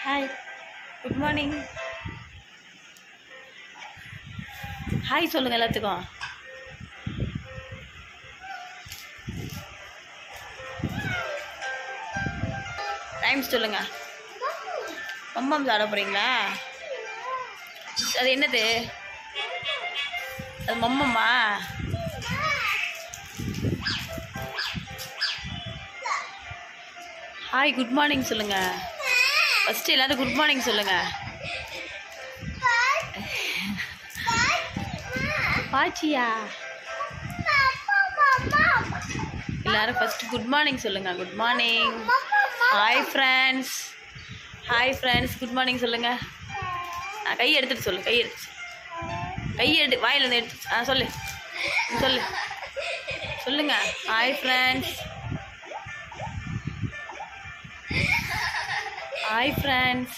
Hi good morning hi சொல்லுங்கள் எல்லாத்துக்கும் times சொல்லுங்க மம்மம் சாப்பிட போகிறீங்களா அது என்னது அது மம்மம்மா ஹாய் குட் மார்னிங் சொல்லுங்க ஃபஸ்ட்டு எல்லாரும் குட் மார்னிங் சொல்லுங்க பாச்சியா எல்லாரும் ஃபஸ்ட்டு குட் மார்னிங் சொல்லுங்க good morning hi friends hi friends good morning சொல்லுங்க ஆ கை எடுத்துட்டு சொல்லு கை எடுத்து கை எடுத்து வாயில இருந்து எடுத்து ஆ சொல்லு ம், சொல்லு சொல்லுங்க hi friends hi friends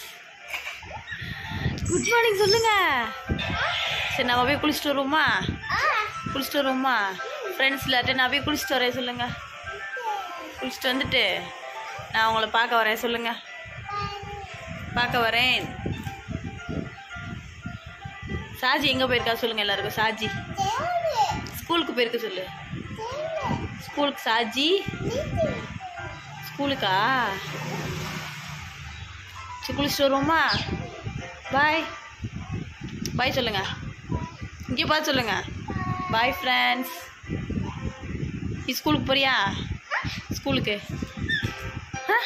good morning சொல்லுங்க சரி நம்ம போய் குளிச்சுட்டு வருவோமா குளிச்சுட்டு வருவோமா ஃப்ரெண்ட்ஸ் இல்லாட்ட நான் போய் குளிச்சுட்டு வரேன் சொல்லுங்க குளிச்சுட்டு வந்துட்டு நான் உங்களை பார்க்க வரேன் சொல்லுங்க பார்க்க வரேன் சாஜி எங்கே போயிருக்கா சொல்லுங்க எல்லாருக்கும் சாஜி ஸ்கூலுக்கு போயிருக்க சொல்லு ஸ்கூலுக்கு சாஜி ஸ்கூலுக்கா சரி குளிச்சுட்டு வருவோமா பாய் பாய் சொல்லுங்க இங்கே பார்த்து சொல்லுங்க பாய் ஃப்ரெண்ட்ஸ் நீ ஸ்கூலுக்கு போறியா ஸ்கூலுக்கு ஆ?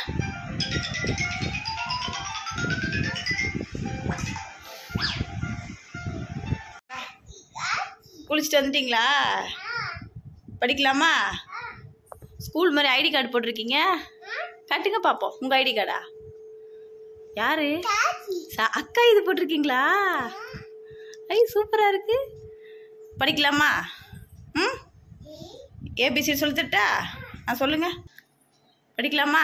குளிச்சுட்டு வந்துட்டீங்களா படிக்கலாமா ஸ்கூல் மாதிரி ஐடி கார்டு போட்டிருக்கீங்க காட்டுங்க பார்ப்போம் உங்கள் ஐடி கார்டா யாரு ச- அக்கா இது போட்டிருக்கீங்களா ஐ சூப்பராக இருக்கு படிக்கலாமா ம் ஏபிசி சொல்லித்தட்டா ஆ சொல்லுங்க படிக்கலாமா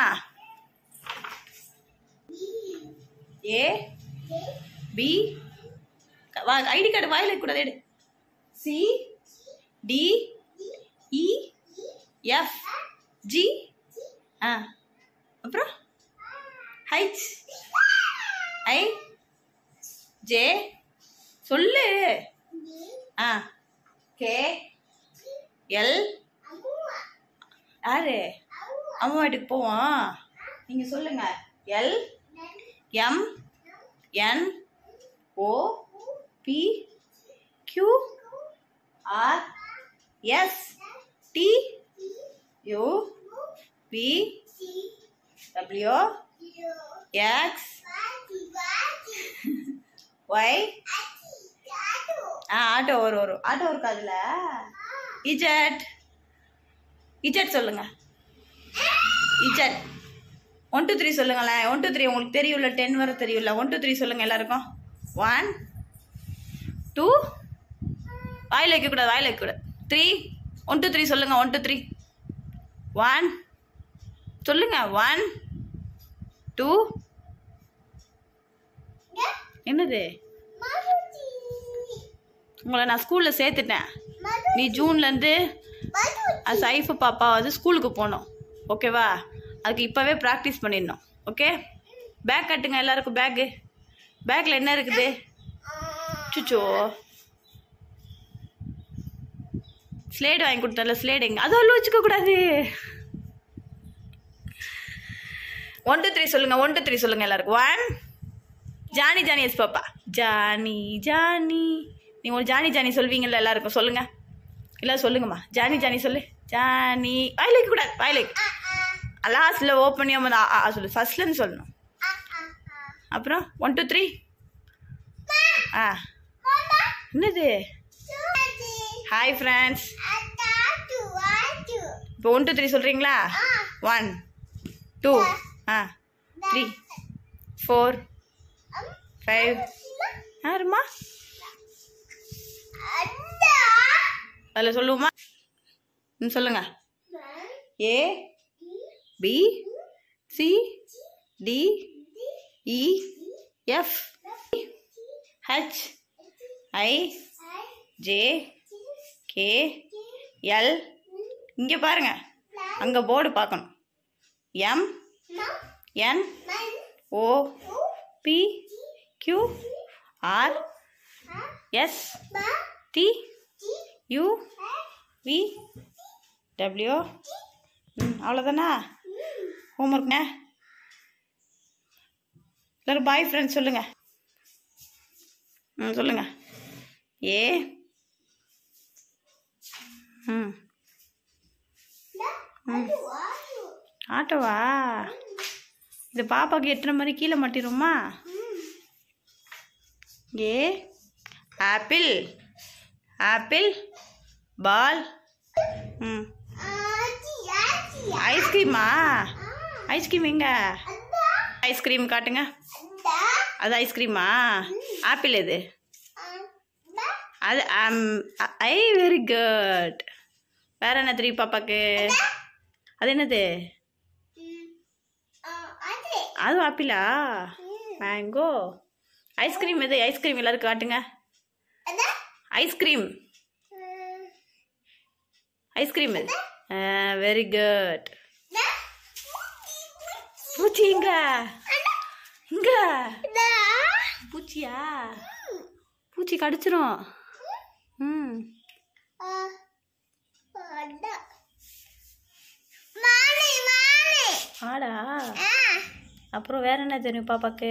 ஏ பி வா ஐடி கார்டு வாயில் இருக்கக்கூடாது எடு C D E F G ஆ அப்புறம் ஹைச் ஐ ஜே சொல்லு ஆ கே எல் யாரு அம்மா வீட்டுக்கு போவோம் நீங்கள் சொல்லுங்க L M N O P Q R S T U V W X Y ஆ ஆட்டோ வரும் வரும் ஆட்டோ இருக்கா அதில் இஜட் இஜட் சொல்லுங்க இஜட் ஒன் டூ த்ரீ சொல்லுங்களேன் ஒன் டூ த்ரீ உங்களுக்கு தெரியும்ல டென் வர தெரியும்ல ஒன் டூ த்ரீ சொல்லுங்க எல்லாருக்கும் ஒன் டூ வாயில் வைக்கக்கூடாது வாயில் வைக்கக்கூடாது த்ரீ ஒன் டூ த்ரீ சொல்லுங்க ஒன் டூ த்ரீ ஒன் சொல்லுங்க ஒன் டூ என்னது உங்களை நான் ஸ்கூலில் சேர்த்துட்டேன் நீ ஜூன்லேருந்து சைஃபு பாப்பா வந்து ஸ்கூலுக்கு போகணும் ஓகேவா அதுக்கு இப்போவே ப்ராக்டிஸ் பண்ணிடணும் ஓகே பேக் கட்டுங்க எல்லாருக்கும் பேக்கு பேக்கில் என்ன இருக்குது சுச்சோ ஸ்லேடு வாங்கி கொடுத்தல ஸ்லேடு எங்க அது உள்ள வச்சுக்க கூடாது ஒன் டூ த்ரீ சொல்லுங்க ஒன் டூ த்ரீ சொல்லுங்க எல்லாருக்கும் one Johnny Johnny yes papa Johnny Johnny நீங்கள் ஒரு ஜானி ஜானி சொல்வீங்கல்ல எல்லாருக்கும் சொல்லுங்க இல்லை சொல்லுங்கம்மா ஜானி ஜானி சொல்லு ஜானி வாயில் வைக்கக்கூடாது வாயில் வைக்க லாஸ்ட்டில் ஓப்பன் பண்ணி ஆ ஆ சொல்லு ஃபர்ஸ்ட்லேருந்து சொல்லணும் அப்புறம் ஒன் டூ த்ரீ ஆ என்னது ஹாய் ஃப்ரெண்ட்ஸ் இப்போ ஒன் டூ த்ரீ சொல்கிறீங்களா ஒன் டூ ஆ த்ரீ ஃபோர் ஃபைவ் யாருமா அதில் சொல்லுவோமா ம் சொல்லுங்க A B C D E F H I J K L இங்கே பாருங்க அங்கே போர்டு பார்க்கணும் M N O P Q R S T U V W ம் அவ்வளோதானா ஹோம்ஒர்க்ண்ணே எல்லோரும் பாய் ஃப்ரெண்ட்ஸ் சொல்லுங்க ம் சொல்லுங்க ஏ ம் ம் ஆட்டோவா இது பாப்பாக்கு எத்தனை மாதிரி கீழே மாட்டிருமா ஏ ஆப்பிள் ஆப்பிள் பால் ம் ஐஸ்கிரீமா ஐஸ்கிரீம் எங்க ஐஸ்கிரீம் காட்டுங்க அது ஐஸ்கிரீமா ஆப்பிள் எது அது ஐ வெரி குட் வேற என்ன தெரியும் பாப்பாக்கு அது என்னது அது ஆப்பிளா மேங்கோ ஐஸ்கிரீம் எது ஐஸ்கிரீம் எல்லாரும் காட்டுங்க ஐஸ்கிரீம் ஐஸ்கிரீம் எது வெரி குட் பூச்சி இங்க இங்க பூச்சியா பூச்சி கடிச்சிரும் ம் ஆடா அப்புறம் வேற என்ன தெரியும் பாப்பாக்கு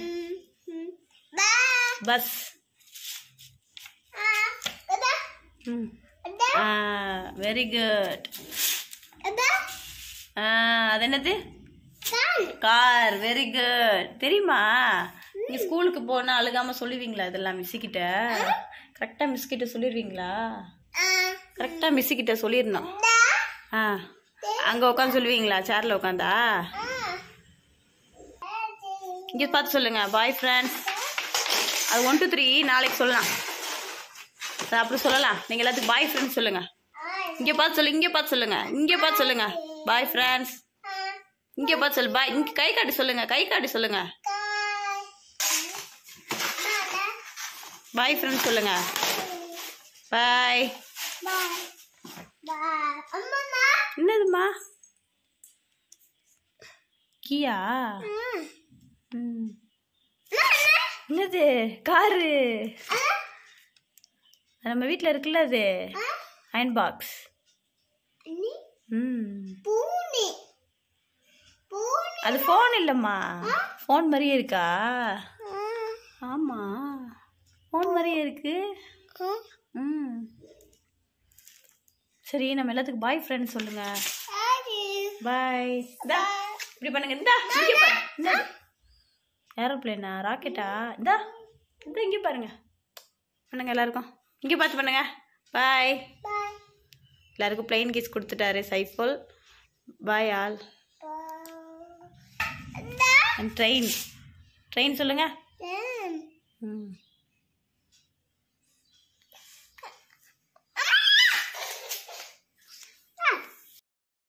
பஸ் ம் ஆ வெரி குட் அது என்னது கார் வெரி குட் தெரியுமா நீங்க ஸ்கூலுக்கு போனா அழுகாம சொல்லுவீங்களா இதெல்லாம் மிஸ் கிட்ட கரெக்டா மிஸ் கிட்ட சொல்லிடுவீங்களா கரெக்டா மிஸ் கிட்ட சொல்லிடணும் ஆ அங்க உட்காந்து சொல்லுவீங்களா சேர்ல உட்காந்தா இங்க பார்த்து சொல்லுங்க பாய் ஃப்ரெண்ட்ஸ் அது ஒன் டூ த்ரீ நாளைக்கு சொல்லலாம் அது அப்புறம் சொல்லலாம் நீங்க எல்லாத்துக்கும் பாய் ஃப்ரெண்ட்ஸ் சொல்லுங்க இங்க பார்த்து சொல்லு இங்க பார்த்து சொல்லுங்க இங்க பார்த்து சொல்லுங்க பாய் ஃப்ரெண்ட்ஸ் இங்க பார்த்து சொல்லு பாய் இங்க கை காட்டி சொல்லுங்க கை காட்டி சொல்லுங்க பாய் ஃப்ரெண்ட்ஸ் சொல்லுங்க பாய் என்னதுமா கியா ம் என்னது காரு நம்ம வீட்டில் இருக்குல்ல அது அயன் பாக்ஸ் ம் அது ஃபோன் இல்லைம்மா ஃபோன் மாதிரியே இருக்கா ஆமாம் ஃபோன் மாதிரியே இருக்கு ம் சரி நம்ம எல்லாத்துக்கும் பாய் ஃப்ரெண்ட் சொல்லுங்க பாய் இந்தா இப்படி பண்ணுங்க இந்தா இங்கே பாரு இந்த ஏரோப்ளேனா ராக்கெட்டா இந்தா இந்த இங்கே பாருங்க பண்ணுங்க எல்லாருக்கும் இங்கே பார்த்து பண்ணுங்க பாய் எல்லாருக்கும் பிளெயின் கிஸ் கொடுத்துட்டாரு சைஃபுல் பாய் ஆல் ட்ரெயின் ட்ரெயின் சொல்லுங்க ம்